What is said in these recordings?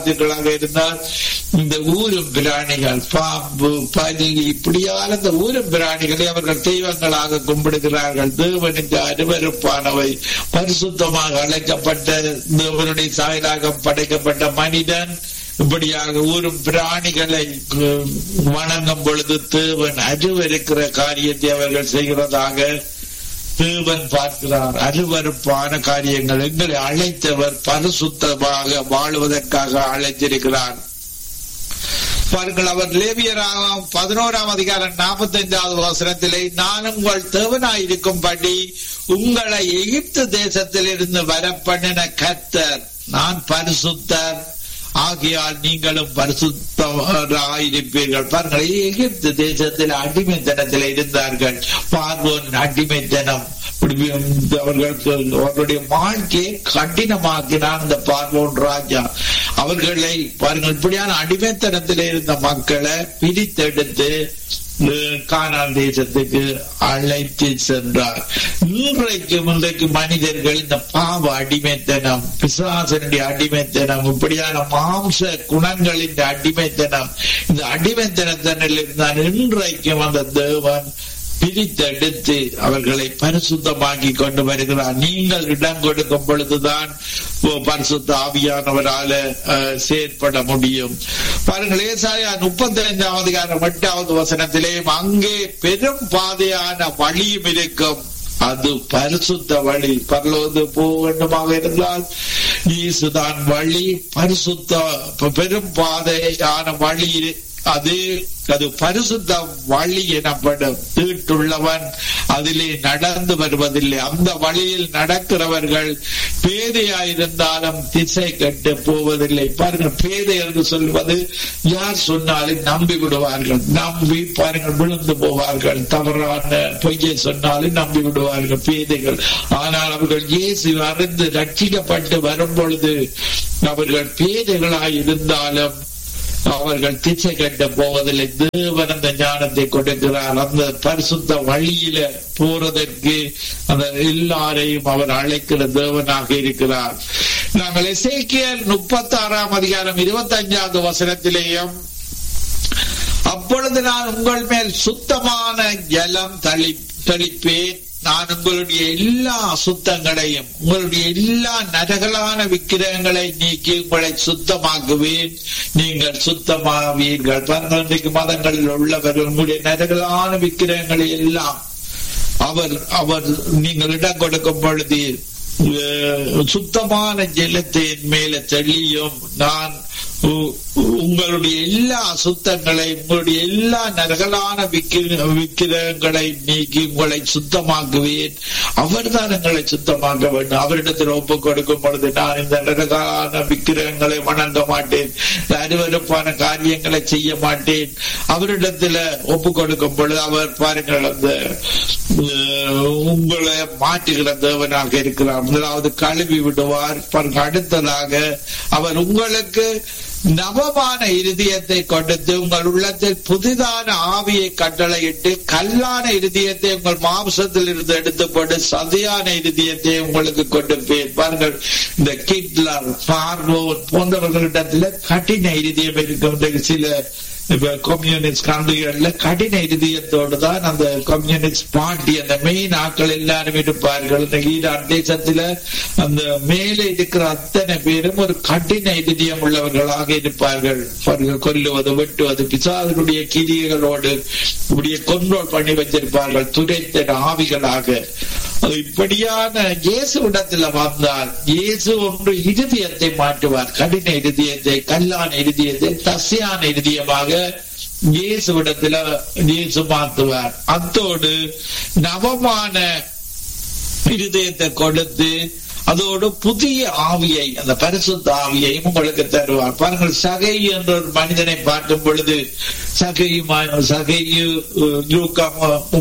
பிசாசுகளாக இருந்தால் இந்த ஊரும் பிராணிகள் பாம்பு பனி இப்படியான இந்த ஊரும் பிராணிகளை அவர்கள் தெய்வங்களாக கும்பிடுகிறார்கள் தேவனுக்கு அருவருப்பானவை பரிசுத்தமாக அழைக்கப்பட்ட தேவனுடைய சாயலாக படைக்கப்பட்ட மனிதன் இப்படியாக ஊரும் பிராணிகளை அஹ், வணங்கும் பொழுது தேவன் அருவருக்கிற காரியத்தை அவர்கள் செய்கிறதாக தேவன் பார்க்கிறார் அருவருப்பான காரியங்கள் எங்களை அழைத்தவர் பரிசுத்தமாக வாழ்வதற்காக அழைத்திருக்கிறார் பாருங்கள் அவர் லேவியராக பதினோராம் அதிகாரம் நாற்பத்தி ஐந்தாவது வசனத்திலே நான் உங்கள் தேவனாயிருக்கும்படி உங்களை எகிப்து தேசத்தில் இருந்து வரப்பண்ணின கர்த்தர் நான் பரிசுத்தர் ஆகையால் நீங்களும் பரிசுத்தராயிருப்பீர்கள் பாருங்கள் எகிப்து தேசத்தில் அடிமைத்தனத்தில் இருந்தார்கள் பார்வோன் அடிமைத்தனம் இப்படி அவர்களுக்கு அவர்களுடைய வாழ்க்கையை கடினமாக்கினான் இந்த பார்வோன் ராஜா அவர்களை பாருங்கள் இப்படியான அடிமைத்தனத்தில் இருந்த மக்களை பிரித்தெடுத்து அஹ், கானான் தேசத்துக்கு அழைத்து சென்றார் இன்றைக்கு இன்றைக்கு மனிதர்கள் இந்த பாவ அடிமைத்தனம் பிசாசனுடைய அடிமைத்தனம் இப்படியான மாம்ச குணங்களின் அடிமைத்தனம் இந்த அடிமைத்தனத்தனில் இருந்தால் இன்றைக்கும் அந்த தேவன் பிரித்தெடுத்து அவர்களை பரிசுத்தமாக்கி கொண்டு வருகிறார் நீங்கள் இடம் கொடுக்கும் பொழுதுதான் ஓ, பரிசுத்த ஆவியானவரால அஹ், செயற்பட முடியும் பாருங்கள் ஏசாயா முப்பத்தி ஐந்தாம் அதிகாரம் எட்டாவது வசனத்திலே அங்கே பெரும் பாதையான வழியும் இருக்கும் அது பரிசுத்த வழி பரலோது போக வேண்டுமாக இருந்தால் இயேசுதான் வழி பரிசுத்த பெரும் பாதையான வழி அது அது பரிசுத்த வழி எனப்படும் தீட்டுள்ளவன் அதிலே நடந்து வருவதில்லை அந்த வழியில் நடக்கிறவர்கள் பேதையாயிருந்தாலும் திசை கட்டு போவதில்லை பாருங்கள் பேதை என்று சொல்வது யார் சொன்னாலும் நம்பி விடுவார்கள் நம்பி பாருங்கள் விழுந்து போவார்கள் தவறான பொய்யை சொன்னாலும் நம்பி விடுவார்கள் பேதைகள் ஆனால் அவர்கள் இயேசு அறிந்து ரட்சிக்கப்பட்டு வரும் பொழுது அவர்கள் பேதைகளாய் இருந்தாலும் அவர்கள் திசை கட்ட போவதில்லை தேவன் அந்த ஞானத்தை கொடுக்கிறார் அந்த பரிசுத்த வழியில போறதற்கு அந்த எல்லாரையும் அவர் அழைக்கிற தேவனாக இருக்கிறார் நாங்கள் எசேக்கியல் முப்பத்தி ஆறாம் அதிகாரம் இருபத்தி அஞ்சாவது வசனத்திலேயும் அப்பொழுது நான் உங்கள் மேல் சுத்தமான ஜலம் தளி தெளிப்பேன் நான் உங்களுடைய எல்லா சுத்தங்களையும் உங்களுடைய எல்லா நரகலான விக்கிரகங்களை நீக்கி உங்களை சுத்தமாக்குவேன் நீங்கள் சுத்தமாவீர்கள் பாருங்கள் இன்றைக்கு மதங்களில் உள்ளவர்கள் உங்களுடைய நரகலான விக்கிரகங்களை எல்லாம் அவர் அவர் நீங்கள் இடம் கொடுக்கும் பொழுது அஹ், சுத்தமான ஜலத்தை என் மேல தெளியும் நான் உ- உங்களுடைய எல்லா சுத்தங்களை உங்களுடைய எல்லா நரகலான விக்கிர- விக்கிரகங்களை நீக்கி உங்களை சுத்தமாக்குவேன் அவர்தான் எங்களை சுத்தமாக்க வேண்டும் அவரிடத்தில் ஒப்பு கொடுக்கும் பொழுது நான் இந்த நரகலான விக்கிரகங்களை வணங்க மாட்டேன் இந்த அருவருப்பான காரியங்களை செய்ய மாட்டேன் அவரிடத்துல ஒப்பு கொடுக்கும் பொழுது அவர் பாருங்கள் அந்த அஹ், உங்களை மாற்றுகிற தேவனாக இருக்கிறார் முதலாவது கழுவி விடுவார் பாருங்க அடுத்ததாக அவர் உங்களுக்கு நவமான இருதயத்தை கொடுத்து உங்கள் உள்ளத்தில் புதிதான ஆவியை கட்டளையிட்டு கல்லான இருதயத்தை உங்கள் மாம்சத்தில் இருந்து எடுத்து போட்டு சதியான இருதயத்தை உங்களுக்கு கொடுப்பேன் பாருங்கள் இந்த கிட்லர் பார்வோன் போன்றவர்களிடத்துல கடின இருதயம் இருக்கும் சில இப்ப கம்யூனிஸ்ட் கண்ட்ரிகள்ல கடின இருதயத்தோடு தான் அந்த கம்யூனிஸ்ட் பார்ட்டி அந்த மெயின் ஆட்கள் எல்லாரும் இருப்பார்கள் இந்த ஈரான் தேசத்துல அந்த மேலே இருக்கிற அத்தனை பேரும் ஒரு கடின இருதயம் உள்ளவர்களாக இருப்பார்கள் அவர்கள் கொல்லுவது வெட்டுவது பிசாதனுடைய கிரியைகளோடு இப்படியே கொண்டோல் பண்ணி வச்சிருப்பார்கள் துரைத்த ஆவிகளாக அது இப்படியான இயேசுவிடத்துல வந்தால் இயேசு ஒன்று இருதயத்தை மாற்றுவார் கடின இருதயத்தை கல்லான இருதயத்தை தசையான இருதயமாக இயேசுவிடத்துல இயேசு மாற்றுவார் அத்தோடு நவமான இருதயத்தை கொடுத்து அதோடு புதிய ஆவியை அந்த பரிசுத்த ஆவியை உங்களுக்கு தருவார் பாருங்கள் சகை என்ற ஒரு மனிதனை பார்க்கும் பொழுது சகையுமா சகையு லூக்காம்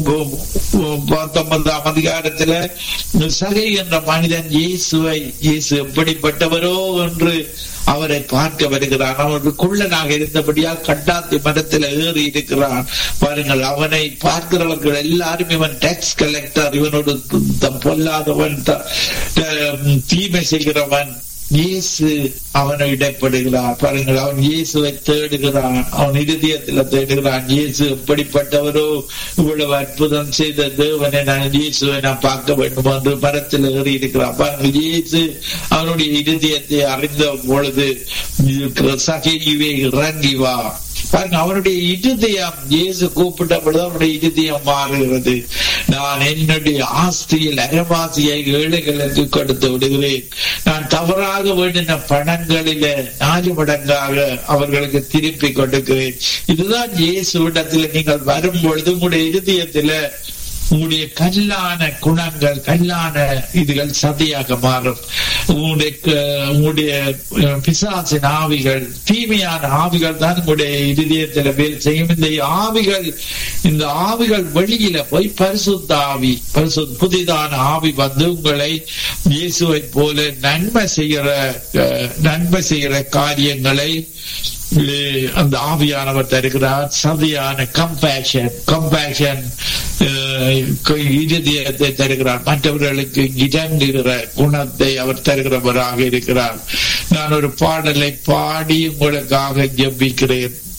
பத்தொன்பதாம் அதிகாரத்துல சகை என்ற மனிதன் இயேசுவை இயேசு எப்படிப்பட்டவரோ என்று அவரை பார்க்க வருகிறான் அவனுக்கு குள்ளனாக இருந்தபடியால் கட்டாத்தி மரத்தில் ஏறி இருக்கிறான் பாருங்கள் அவனை பார்க்கிறவர்கள் எல்லாரும் இவன் டாக்ஸ் கலெக்டர் இவனோடு த- பொல்லாதவன் த- த- தீமை செய்கிறவன் இயேசு அவனை இடைப்படுகிறார் பாருங்கள் அவன் இயேசுவை தேடுகிறான் அவன் இருதயத்தில் தேடுகிறான் இயேசு எப்படிப்பட்டவரோ இவ்வளவு அற்புதம் செய்த தேவனை நான் இயேசுவை நான் பார்க்க வேண்டும் என்று மரத்தில் ஏறி இருக்கிறான் பாருங்கள் இயேசு அவனுடைய இருதயத்தை அறிந்த பொழுது சகையுவே இறங்கி வா பாருங்க அவனுடைய இருதயம் இயேசு கூப்பிட்ட பொழுது அவனுடைய இருதயம் மாறுகிறது நான் என்னுடைய ஆஸ்தியில் அரைவாசியை ஏழைகளுக்கு கொடுத்து விடுகிறேன் நான் தவறாக வேண்டின பணங்களில நாலு மடங்காக அவர்களுக்கு திருப்பி கொடுக்கிறேன் இதுதான் இயேசுவிடத்தில் நீங்கள் வரும் பொழுது உங்களுடைய இருதயத்துல உங்களுடைய கல்லான குணங்கள் கல்லான இதுகள் சதியாக மாறும் உங்களுடைய உங்களுடைய பிசாசின் ஆவிகள் தீமையான ஆவிகள் தான் உங்களுடைய இருதயத்தில் வேலை செய்யும் இந்த ஆவிகள் இந்த ஆவிகள் வெளியில போய் பரிசுத்த ஆவி பரிசு புதிதான ஆவி வந்து உங்களை இயேசுவை போல நன்மை செய்கிற நன்மை செய்கிற காரியங்களை அந்த ஆவியானவர் தருகிறார் சதியான கம்பேஷன் கம்பேஷன் இருதயத்தை தருகிறார் மற்றவர்களுக்கு இறங்குகிற குணத்தை அவர் தருகிறவராக இருக்கிறார் நான் ஒரு பாடலை பாடி உங்களுக்காக ஜெபிக்கிறேன்